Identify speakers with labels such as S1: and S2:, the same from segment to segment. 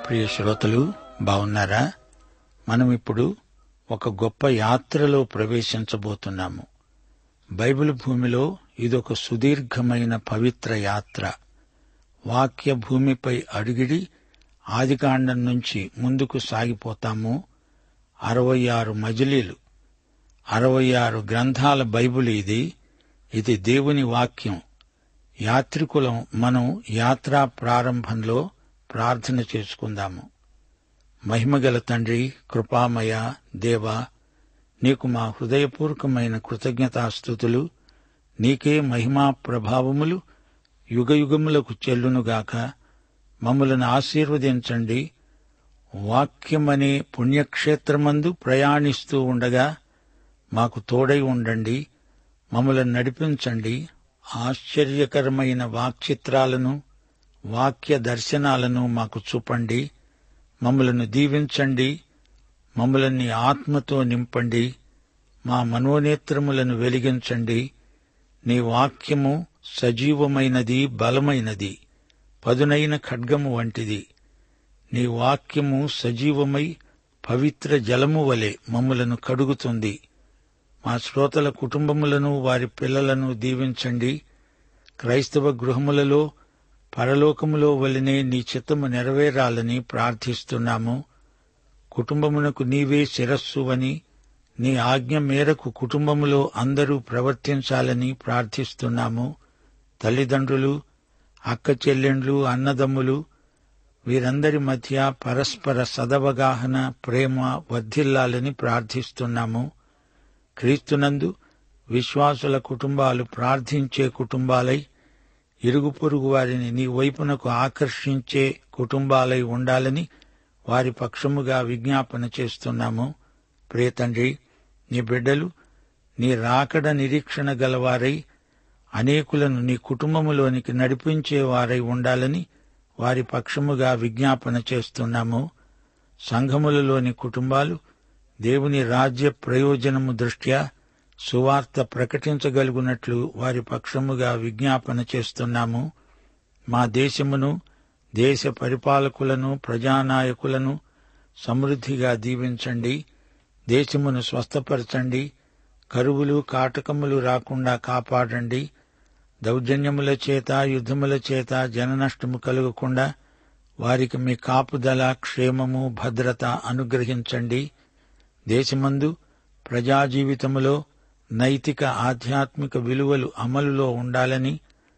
S1: ప్రియ శ్రోతలు బాగున్నారా మనం ఇప్పుడు ఒక గొప్ప యాత్రలో ప్రవేశించబోతున్నాము బైబిల్ భూమిలో ఇదొక సుదీర్ఘమైన పవిత్ర యాత్ర వాక్య భూమిపై అడిగిడి ఆదికాండం నుంచి ముందుకు సాగిపోతాము అరవై ఆరు మజిలీలు అరవై ఆరు గ్రంథాల బైబిల్ ఇది ఇది దేవుని వాక్యం యాత్రికులం మనం యాత్రా ప్రారంభంలో ప్రార్థన చేసుకుందాము మహిమగల తండ్రి కృపామయ దేవా నీకు మా హృదయపూర్వకమైన కృతజ్ఞతాస్థుతులు నీకే మహిమా ప్రభావములు యుగయుగములకు చెల్లునుగాక మమ్మలను ఆశీర్వదించండి వాక్యమనే పుణ్యక్షేత్రమందు ప్రయాణిస్తూ ఉండగా మాకు తోడై ఉండండి మమ్మలను నడిపించండి ఆశ్చర్యకరమైన వాక్చిత్రాలను వాక్య దర్శనాలను మాకు చూపండి మమ్మలను దీవించండి మమ్మల్ని ఆత్మతో నింపండి మా మనోనేత్రములను వెలిగించండి నీ వాక్యము సజీవమైనది బలమైనది పదునైన ఖడ్గము వంటిది నీ వాక్యము సజీవమై పవిత్ర జలము వలె మమ్ములను కడుగుతుంది మా శ్రోతల కుటుంబములను వారి పిల్లలను దీవించండి క్రైస్తవ గృహములలో పరలోకములో వలనే నీ చిత్తము నెరవేరాలని ప్రార్థిస్తున్నాము కుటుంబమునకు నీవే శిరస్సు అని నీ ఆజ్ఞ మేరకు కుటుంబములో అందరూ ప్రవర్తించాలని ప్రార్థిస్తున్నాము తల్లిదండ్రులు అక్క చెల్లెండ్లు అన్నదమ్ములు వీరందరి మధ్య పరస్పర సదవగాహన ప్రేమ వర్ధిల్లాలని ప్రార్థిస్తున్నాము క్రీస్తునందు విశ్వాసుల కుటుంబాలు ప్రార్థించే కుటుంబాలై ఇరుగు పొరుగు వారిని నీ వైపునకు ఆకర్షించే కుటుంబాలై ఉండాలని వారి పక్షముగా విజ్ఞాపన చేస్తున్నాము ప్రియతండ్రి నీ బిడ్డలు నీ రాకడ నిరీక్షణ గలవారై అనేకులను నీ కుటుంబములోనికి నడిపించేవారై ఉండాలని వారి పక్షముగా విజ్ఞాపన చేస్తున్నాము సంఘములలోని కుటుంబాలు దేవుని రాజ్య ప్రయోజనము దృష్ట్యా సువార్త ప్రకటించగలుగునట్లు వారి పక్షముగా విజ్ఞాపన చేస్తున్నాము మా దేశమును దేశ పరిపాలకులను ప్రజానాయకులను సమృద్ధిగా దీవించండి దేశమును స్వస్థపరచండి కరువులు కాటకములు రాకుండా కాపాడండి దౌర్జన్యముల చేత యుద్ధముల చేత జననష్టము కలుగకుండా వారికి మీ కాపుదల క్షేమము భద్రత అనుగ్రహించండి దేశమందు ప్రజా జీవితములో నైతిక ఆధ్యాత్మిక విలువలు అమలులో ఉండాలని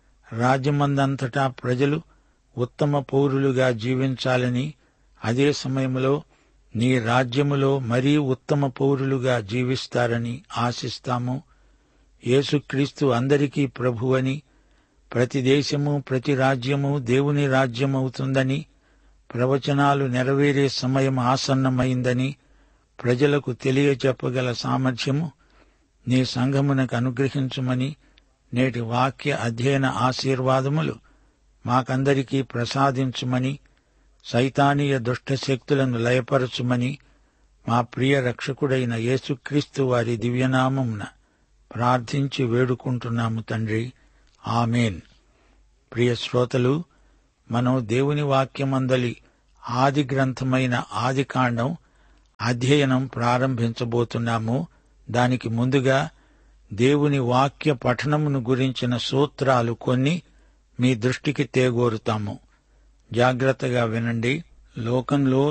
S1: రాజ్యమందంతటా ప్రజలు ఉత్తమ పౌరులుగా జీవించాలని అదే సమయంలో నీ రాజ్యములో మరీ ఉత్తమ పౌరులుగా జీవిస్తారని ఆశిస్తాము యేసుక్రీస్తు అందరికీ ప్రభువని ప్రతి దేశము ప్రతి రాజ్యము దేవుని రాజ్యమవుతుందని ప్రవచనాలు నెరవేరే సమయం ఆసన్నమైందని ప్రజలకు తెలియచెప్పగల సామర్థ్యము నీ సంఘమునకు అనుగ్రహించుమని నేటి వాక్య అధ్యయన ఆశీర్వాదములు మాకందరికీ ప్రసాదించుమని సైతానీయ దుష్టశక్తులను లయపరచుమని మా ప్రియ రక్షకుడైన యేసుక్రీస్తు వారి దివ్యనామమున ప్రార్థించి వేడుకుంటున్నాము తండ్రి ఆమెన్ ప్రియ శ్రోతలు మనం దేవుని వాక్యమందలి ఆది గ్రంథమైన ఆదికాండం అధ్యయనం ప్రారంభించబోతున్నాము దానికి ముందుగా దేవుని వాక్య పఠనమును గురించిన సూత్రాలు కొన్ని మీ దృష్టికి తేగోరుతాము జాగ్రత్తగా వినండి లోకంలో